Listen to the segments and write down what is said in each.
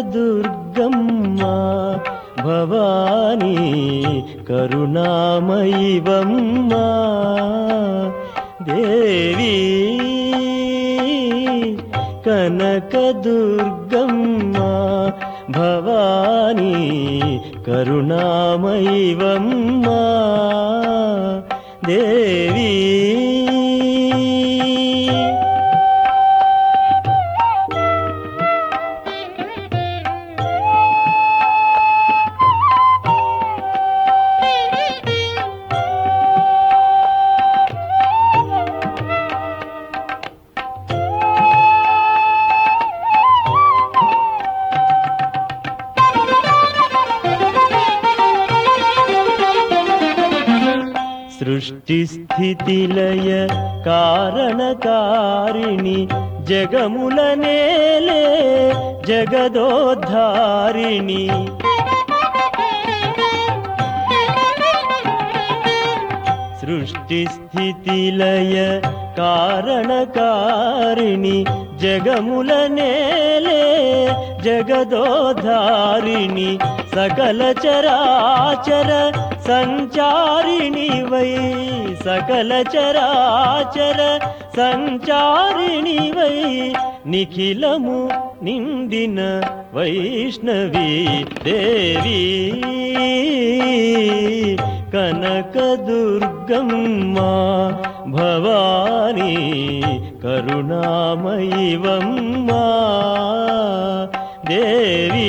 కనకదుర్గమ్మ భవానీ కరుణామయివమ్మ దేవి కనకదుర్గమ్మ భవానీ కరుణామయివమ్మ దేవి సృష్టి స్థితి లయ కారణకారిణి జగముల నేలే జగదోద్ధారిణి సృష్టి స్థితి లయ కారణకారిణి జగముల నేలే జగదోధారిణి సకల చరాచర సంచారిణి వై సకల చరాచర సంచారిణి వై నిఖిలము నిండిన వైష్ణవి దేవి కనకదుర్గమ్మ భవానీ కరుణామయివమ్మ దేవి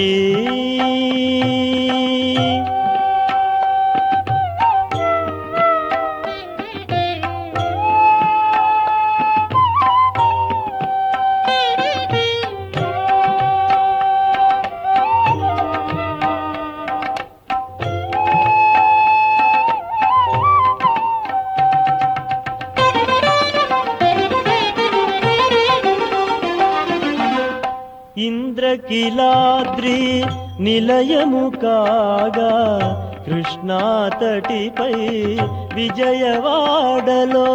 ఇంద్రకిలాద్రి నిలయము కాగా కృష్ణాతటిపై విజయవాడలో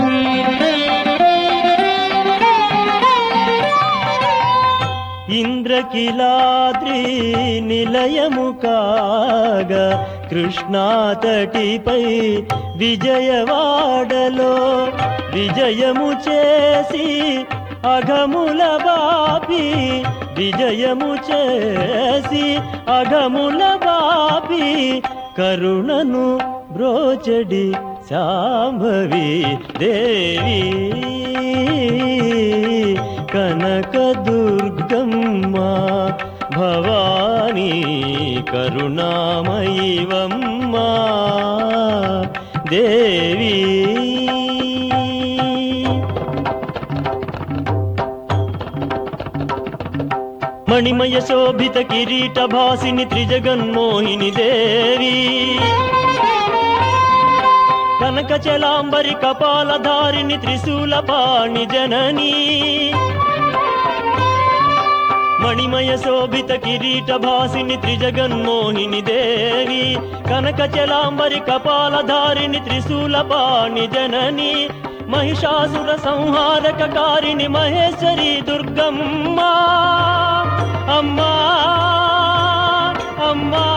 ఇంద్రకిలాద్రి నిలయము కాగా కృష్ణాతటిపై విజయవాడలో విజయము చేసి అఘముల బాపి విజయము చేసి అఘముల బాపి కరుణను బ్రోచడి శాంభవి దేవి కనకదుర్గమ్మ భవానీ కరుణామయివమ్మ దేవి మణిమయ శోభిత కిరీట భాసిని త్రిజగన్మోహిని దేవి కనకచలాంబరి కపాలధారిణి త్రిశూల పాణి జననీ మణిమయ శోభిత కిరీట భాసిని త్రిజగన్మోహిని దేవి కనకచలాంబరి కపాలధారిణి త్రిశూల పాణి జనని మహిషాసుర సంహారక కారిణి మహేశ్వరి దుర్గమ్మ అమ్మా అమ్మా